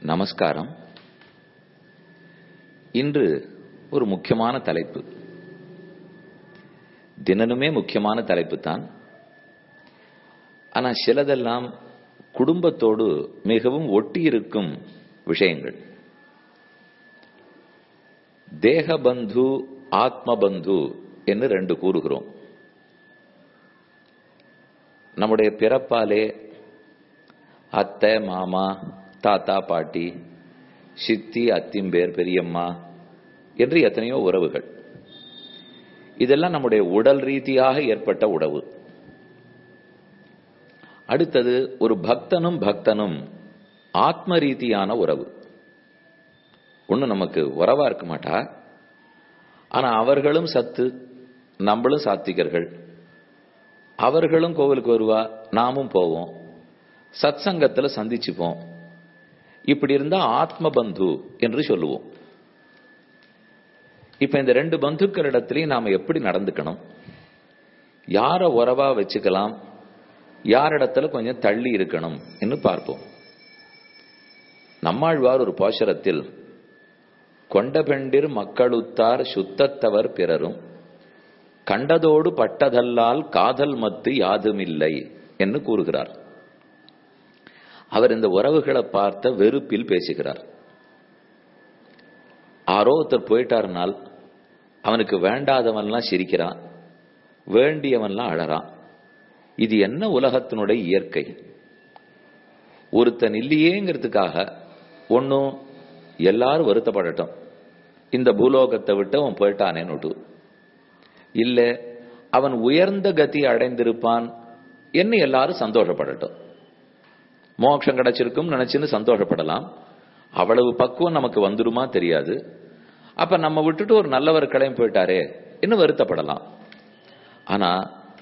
நமஸ்காரம் இன்று ஒரு முக்கியமான தலைப்பு தினனுமே முக்கியமான தலைப்பு தான் ஆனா சிலதெல்லாம் குடும்பத்தோடு மிகவும் ஒட்டி இருக்கும் விஷயங்கள் தேகபந்து ஆத்மபந்து என்று ரெண்டு கூறுகிறோம் நம்முடைய பிறப்பாலே அத்தை மாமா தாத்தா பாட்டி சித்தி அத்திம்பேர் பெரியம்மா என்று எத்தனையோ உறவுகள் இதெல்லாம் நம்முடைய உடல் ரீதியாக ஏற்பட்ட உறவு அடுத்தது ஒரு பக்தனும் பக்தனும் ஆத்ம ரீதியான உறவு ஒண்ணு நமக்கு உறவா இருக்க மாட்டா ஆனா அவர்களும் சத்து நம்மளும் சாத்திகர்கள் அவர்களும் கோவிலுக்கு வருவா நாமும் போவோம் சத் சங்கத்துல சந்திச்சுப்போம் இப்படி இருந்தா ஆத்ம பந்து என்று சொல்லுவோம் இப்ப இந்த ரெண்டு பந்துக்களிடத்திலையும் நாம எப்படி நடந்துக்கணும் யார உறவா வச்சுக்கலாம் யாரிடத்துல கொஞ்சம் தள்ளி இருக்கணும் என்று பார்ப்போம் நம்மாழ்வார் ஒரு போஷரத்தில் கொண்ட பெண்டிர் மக்களுத்தார் சுத்தத்தவர் பிறரும் கண்டதோடு பட்டதல்லால் காதல் மத்து யாதுமில்லை என்று கூறுகிறார் அவர் இந்த உறவுகளை பார்த்த வெறுப்பில் பேசுகிறார் ஆரோ ஒருத்தர் போயிட்டாருனால் அவனுக்கு வேண்டாதவன்லாம் சிரிக்கிறான் வேண்டியவன்லாம் அழறான் இது என்ன உலகத்தினுடைய இயற்கை ஒருத்தன் இல்லையேங்கிறதுக்காக ஒன்னும் எல்லாரும் வருத்தப்படட்டும் இந்த பூலோகத்தை விட்டு அவன் போயிட்டானேன்னு இல்ல அவன் உயர்ந்த கதி அடைந்திருப்பான் என்ன எல்லாரும் சந்தோஷப்படட்டும் மோட்சம் கிடைச்சிருக்கும் நினைச்சுன்னு சந்தோஷப்படலாம் அவ்வளவு பக்குவம் நமக்கு வந்துருமா தெரியாது அப்ப நம்ம விட்டுட்டு ஒரு நல்லவர் கிளம்பி போயிட்டாரே இன்னும் வருத்தப்படலாம் ஆனா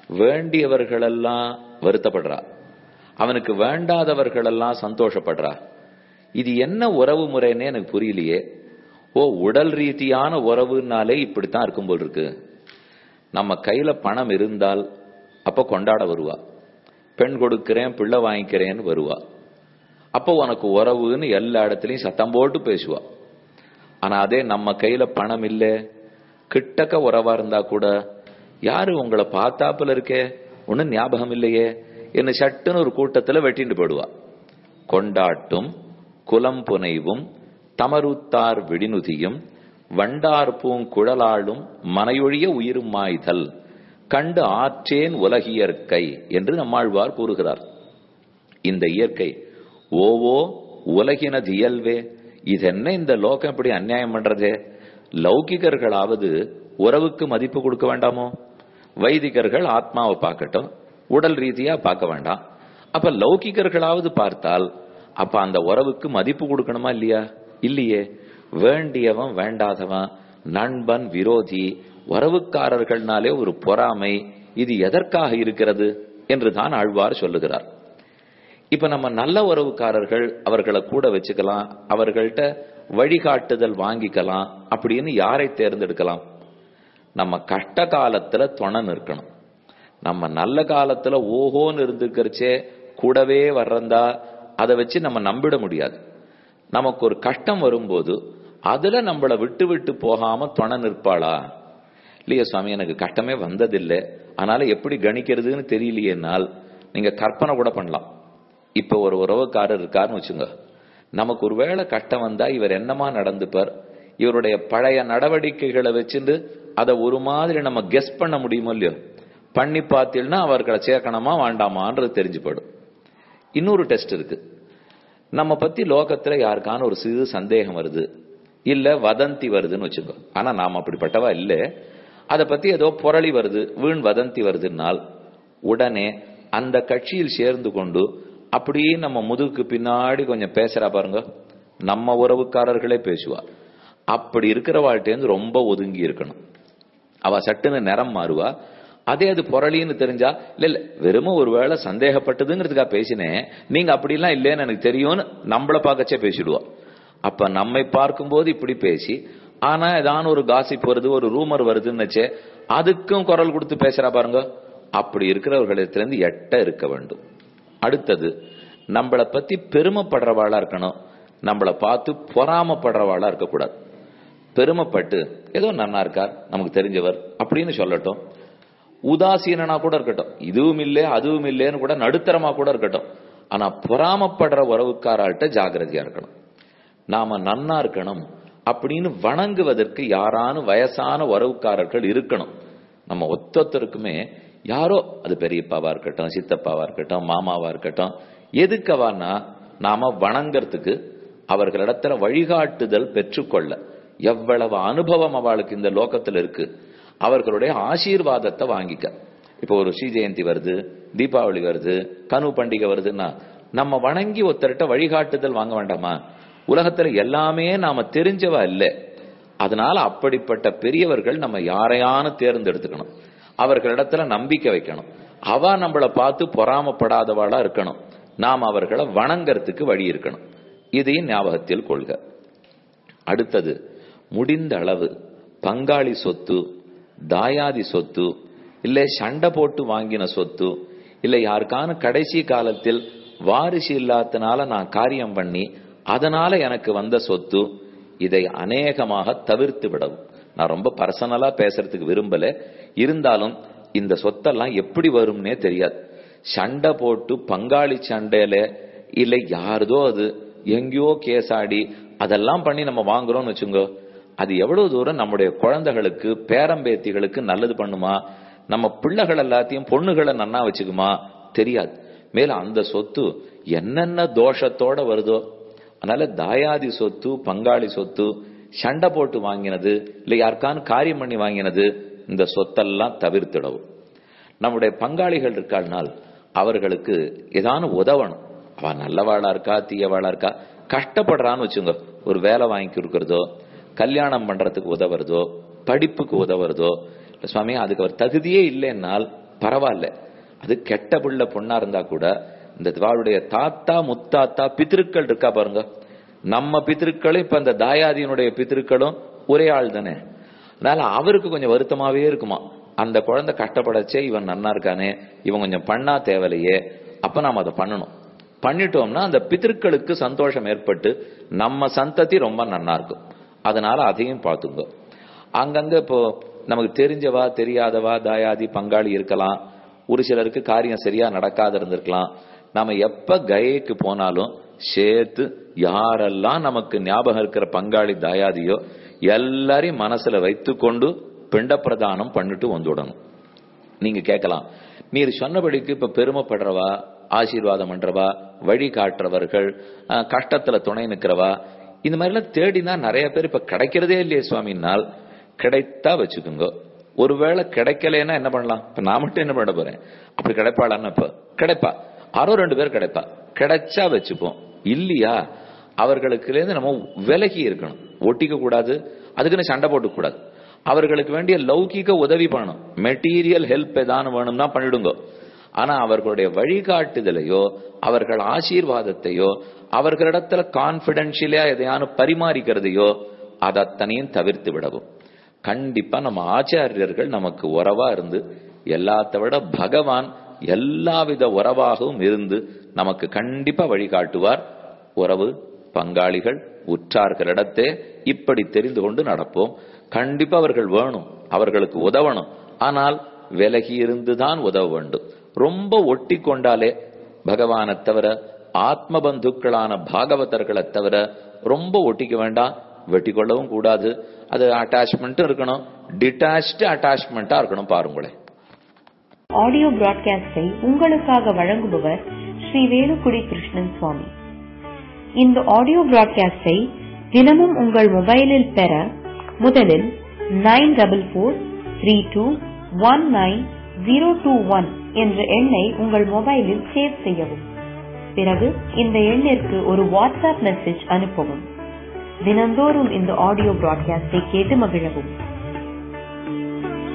வேண்டியவர்களெல்லாம் வருத்தப்படுறா அவனுக்கு வேண்டாதவர்களெல்லாம் சந்தோஷப்படுறா இது என்ன உறவு முறைன்னு எனக்கு புரியலையே ஓ உடல் ரீதியான உறவுனாலே இப்படித்தான் இருக்கும் போல் இருக்கு நம்ம கையில பணம் இருந்தால் அப்ப கொண்டாட வருவா பெண் கொடுக்கிறேன் பிள்ளை வாங்கிக்கிறேன்னு வருவா அப்போ உனக்கு உறவுன்னு எல்லா இடத்துலயும் சத்தம் போட்டு பேசுவா ஆனா அதே நம்ம கையில பணம் இல்ல கிட்டக்க உறவா இருந்தா கூட யாரு உங்களை பார்த்தாப்புல இருக்கே ஒன்னும் ஞாபகம் இல்லையே என்ன சட்டுன்னு ஒரு கூட்டத்துல வெட்டிட்டு போடுவா கொண்டாட்டும் குலம் புனைவும் தமருத்தார் விடினுதியும் வண்டார் பூங்குழலாளும் மனையொழிய உயிரும் மாய்தல் கண்டு ஆற்றேன் உலகியற்கை என்று நம்மாழ்வார் கூறுகிறார் இந்த இயற்கை ஓவோ உலகினது இயல்வே இது என்ன இந்த லோகம் இப்படி அநியாயம் பண்றதே லௌகிகர்களாவது உறவுக்கு மதிப்பு கொடுக்க வேண்டாமோ வைதிகர்கள் ஆத்மாவை பார்க்கட்டும் உடல் ரீதியா பார்க்க வேண்டாம் அப்ப லௌகிகர்களாவது பார்த்தால் அப்ப அந்த உறவுக்கு மதிப்பு கொடுக்கணுமா இல்லையா இல்லையே வேண்டியவன் வேண்டாதவன் நண்பன் விரோதி உறவுக்காரர்கள்னாலே ஒரு பொறாமை இது எதற்காக இருக்கிறது என்று தான் ஆழ்வார் சொல்லுகிறார் இப்ப நம்ம நல்ல உறவுக்காரர்கள் அவர்களை கூட வச்சுக்கலாம் அவர்கள்ட்ட வழிகாட்டுதல் வாங்கிக்கலாம் அப்படின்னு யாரை தேர்ந்தெடுக்கலாம் நம்ம கஷ்ட காலத்துல துணை நிற்கணும் நம்ம நல்ல காலத்துல ஓஹோன்னு இருந்துக்கிறச்சே கூடவே வர்றந்தா அதை வச்சு நம்ம நம்பிட முடியாது நமக்கு ஒரு கஷ்டம் வரும்போது அதுல நம்மள விட்டு விட்டு போகாம துணை நிற்பாளா இல்லையா சுவாமி எனக்கு கஷ்டமே வந்ததில்லை அதனால எப்படி கணிக்கிறதுன்னு தெரியலையேனால் நீங்க கற்பனை கூட பண்ணலாம் இப்ப ஒரு உறவுக்காரர் இருக்காருன்னு வச்சுங்க நமக்கு ஒருவேளை கஷ்டம் வந்தா இவர் என்னமா நடந்துப்பார் இவருடைய பழைய நடவடிக்கைகளை வச்சுட்டு அதை ஒரு மாதிரி நம்ம கெஸ் பண்ண முடியுமோ இல்லையோ பண்ணி பார்த்தீங்கன்னா அவர்களை சேர்க்கணுமா வேண்டாமான்றது தெரிஞ்சு போயிடும் இன்னொரு டெஸ்ட் இருக்கு நம்ம பத்தி லோகத்துல யாருக்கான ஒரு சிறு சந்தேகம் வருது இல்ல வதந்தி வருதுன்னு வச்சுக்கோ ஆனா நாம் அப்படிப்பட்டவா இல்ல அதை பத்தி ஏதோ புரளி வருது வீண் வதந்தி வருதுன்னால் உடனே அந்த கட்சியில் சேர்ந்து கொண்டு அப்படியே நம்ம முதுகுக்கு பின்னாடி கொஞ்சம் பேசுறா பாருங்க நம்ம உறவுக்காரர்களே பேசுவா அப்படி இருக்கிற வாழ்க்கையிருந்து ரொம்ப ஒதுங்கி இருக்கணும் அவ சட்டுன்னு நிறம் மாறுவா அதே அது புரளின்னு தெரிஞ்சா இல்ல இல்ல வெறும் ஒருவேளை சந்தேகப்பட்டதுங்கிறதுக்காக பேசினேன் நீங்க அப்படிலாம் இல்லைன்னு எனக்கு தெரியும்னு நம்மள பார்க்கச்சே பேசிடுவா அப்ப நம்மை பார்க்கும்போது இப்படி பேசி ஆனா ஏதான ஒரு காசிப் வருது ஒரு ரூமர் வருதுன்னு அதுக்கும் குரல் கொடுத்து பேசுறா பாருங்க அப்படி இருக்கிறவர்களிடத்திலிருந்து எட்ட இருக்க வேண்டும் அடுத்தது நம்மளை பத்தி பெருமைப்படுறவாளா இருக்கணும் நம்மளை பார்த்து பொறாமப்படுறவாளா இருக்கக்கூடாது பெருமைப்பட்டு ஏதோ நன்னா இருக்கார் நமக்கு தெரிஞ்சவர் அப்படின்னு சொல்லட்டும் உதாசீனனா கூட இருக்கட்டும் இதுவும் இல்லை அதுவும் இல்லைன்னு கூட நடுத்தரமா கூட இருக்கட்டும் ஆனா பொறாமப்படுற உறவுக்காராள்கிட்ட ஜாகிரதையா இருக்கணும் நாம நன்னா இருக்கணும் அப்படின்னு வணங்குவதற்கு யாரான வயசான உறவுக்காரர்கள் இருக்கணும் நம்ம ஒத்தொத்தருக்குமே யாரோ அது பெரியப்பாவா இருக்கட்டும் சித்தப்பாவா இருக்கட்டும் மாமாவா இருக்கட்டும் எதுக்கவான்னா நாம வணங்கறதுக்கு அவர்களிடத்துல வழிகாட்டுதல் பெற்றுக்கொள்ள எவ்வளவு அனுபவம் அவளுக்கு இந்த லோகத்துல இருக்கு அவர்களுடைய ஆசீர்வாதத்தை வாங்கிக்க இப்போ ஒரு ஸ்ரீ ஜெயந்தி வருது தீபாவளி வருது கனு பண்டிகை வருதுன்னா நம்ம வணங்கி ஒருத்தர்கிட்ட வழிகாட்டுதல் வாங்க வேண்டாமா உலகத்துல எல்லாமே நாம தெரிஞ்சவா இல்ல அதனால அப்படிப்பட்ட பெரியவர்கள் நம்ம யாரையானு தேர்ந்தெடுத்துக்கணும் அவர்களிடத்துல நம்பிக்கை வைக்கணும் அவ நம்மளை பார்த்து பொறாமப்படாதவாளா இருக்கணும் நாம் அவர்களை வணங்கறதுக்கு வழி இருக்கணும் இதையும் ஞாபகத்தில் கொள்க அடுத்தது முடிந்த அளவு பங்காளி சொத்து தாயாதி சொத்து இல்லை சண்டை போட்டு வாங்கின சொத்து இல்லை யாருக்கான கடைசி காலத்தில் வாரிசு இல்லாதனால நான் காரியம் பண்ணி அதனால எனக்கு வந்த சொத்து இதை அநேகமாக தவிர்த்து விடவும் நான் ரொம்ப பர்சனலா பேசுறதுக்கு விரும்பல இருந்தாலும் இந்த சொத்தெல்லாம் எப்படி வரும்னே தெரியாது சண்டை போட்டு பங்காளி சண்டையில இல்லை யாருதோ அது எங்கேயோ கேசாடி அதெல்லாம் பண்ணி நம்ம வாங்குறோம்னு வச்சுங்கோ அது எவ்வளவு தூரம் நம்முடைய குழந்தைகளுக்கு பேரம்பேத்திகளுக்கு நல்லது பண்ணுமா நம்ம பிள்ளைகள் எல்லாத்தையும் பொண்ணுகளை நன்னா வச்சுக்குமா தெரியாது மேல அந்த சொத்து என்னென்ன தோஷத்தோட வருதோ அதனால தாயாதி சொத்து பங்காளி சொத்து சண்டை போட்டு வாங்கினது இல்ல யாருக்கான காரியம் பண்ணி வாங்கினது இந்த சொத்தெல்லாம் தவிர்த்திடவும் நம்முடைய பங்காளிகள் இருக்காள்னால் அவர்களுக்கு ஏதான உதவணும் அவ நல்லவாளா இருக்கா தீயவாளா இருக்கா கஷ்டப்படுறான்னு வச்சுங்க ஒரு வேலை வாங்கி கொடுக்கறதோ கல்யாணம் பண்றதுக்கு உதவுறதோ படிப்புக்கு உதவுறதோ சுவாமி அதுக்கு அவர் தகுதியே இல்லைன்னால் பரவாயில்ல அது கெட்ட பிள்ளை பொண்ணா இருந்தா கூட இந்த திவாளுடைய தாத்தா முத்தாத்தா பித்திருக்கள் இருக்கா பாருங்க நம்ம பித்திருக்களும் இப்ப இந்த தாயாதியினுடைய பித்திருக்களும் ஒரே ஆள் தானே அதனால அவருக்கு கொஞ்சம் வருத்தமாவே இருக்குமா அந்த குழந்தை கஷ்டப்படச்சே இவன் நன்னா இருக்கானே இவன் கொஞ்சம் பண்ணா தேவையில்லையே அப்ப நாம அதை பண்ணணும் பண்ணிட்டோம்னா அந்த பித்திருக்களுக்கு சந்தோஷம் ஏற்பட்டு நம்ம சந்ததி ரொம்ப நன்னா இருக்கும் அதனால அதையும் பார்த்துங்க அங்கங்க இப்போ நமக்கு தெரிஞ்சவா தெரியாதவா தாயாதி பங்காளி இருக்கலாம் ஒரு சிலருக்கு காரியம் சரியா நடக்காத இருந்திருக்கலாம் நாம எப்ப கயைக்கு போனாலும் சேர்த்து யாரெல்லாம் நமக்கு ஞாபகம் இருக்கிற பங்காளி தாயாதியோ எல்லாரையும் மனசுல வைத்து கொண்டு பிண்ட பிரதானம் பண்ணிட்டு வந்துடணும் நீங்க கேட்கலாம் நீர் சொன்னபடிக்கு இப்ப பெருமைப்படுறவா ஆசீர்வாதம் பண்றவா வழி காட்டுறவர்கள் கஷ்டத்துல துணை நிக்கிறவா இந்த மாதிரிலாம் தேடினா நிறைய பேர் இப்ப கிடைக்கிறதே இல்லையே சுவாமினால் கிடைத்தா வச்சுக்கோங்க ஒருவேளை கிடைக்கலன்னா என்ன பண்ணலாம் இப்ப நான் மட்டும் என்ன பண்ண போறேன் அப்படி கிடைப்பாளான்னு இப்ப கிடைப்பா ஆரோ ரெண்டு பேர் கிடைப்பா கிடைச்சா வச்சுப்போம் இல்லையா அவர்களுக்கு இருந்து நம்ம விலகி இருக்கணும் ஒட்டிக்க கூடாது அதுக்குன்னு சண்டை போட்டு கூடாது அவர்களுக்கு வேண்டிய லௌகிக உதவி பண்ணணும் மெட்டீரியல் ஹெல்ப் ஏதானு வேணும்னா பண்ணிடுங்க ஆனா அவர்களுடைய வழிகாட்டுதலையோ அவர்கள் ஆசீர்வாதத்தையோ அவர்களிடத்துல கான்பிடென்ஷியலா எதையானு பரிமாறிக்கிறதையோ அதத்தனையும் தவிர்த்து விடவும் கண்டிப்பா நம்ம ஆச்சாரியர்கள் நமக்கு உறவா இருந்து எல்லாத்த விட பகவான் எல்லாவித உறவாகவும் இருந்து நமக்கு கண்டிப்பா வழிகாட்டுவார் உறவு பங்காளிகள் உற்றார்களிடத்தே இப்படி தெரிந்து கொண்டு நடப்போம் கண்டிப்பா அவர்கள் வேணும் அவர்களுக்கு உதவணும் ஆனால் விலகி இருந்துதான் உதவ வேண்டும் ரொம்ப ஒட்டி கொண்டாலே பகவானை தவிர ஆத்ம பந்துக்களான பாகவதர்களை தவிர ரொம்ப ஒட்டிக்க வேண்டாம் வெட்டி கொள்ளவும் கூடாது அது அட்டாச்மெண்ட்டும் இருக்கணும் டிட்டாச்டு அட்டாச்மெண்டா இருக்கணும் பாருங்களேன் ஆடியோ பிராட்காஸ்டை உங்களுக்காக வழங்குபவர் ஸ்ரீ வேலுக்குடி கிருஷ்ணன் சுவாமி இந்த ஆடியோ பிராட்காஸ்டை தினமும் உங்கள் மொபைலில் பெற முதலில் nine double four three two one nine zero two one என்ற எண்ணை உங்கள் மொபைலில் சேவ் செய்யவும் பிறகு இந்த எண்ணிற்கு ஒரு வாட்ஸ்அப் மெசேஜ் அனுப்பவும் தினந்தோறும் இந்த ஆடியோ பிராட்காஸ்டை கேட்டு மகிழவும்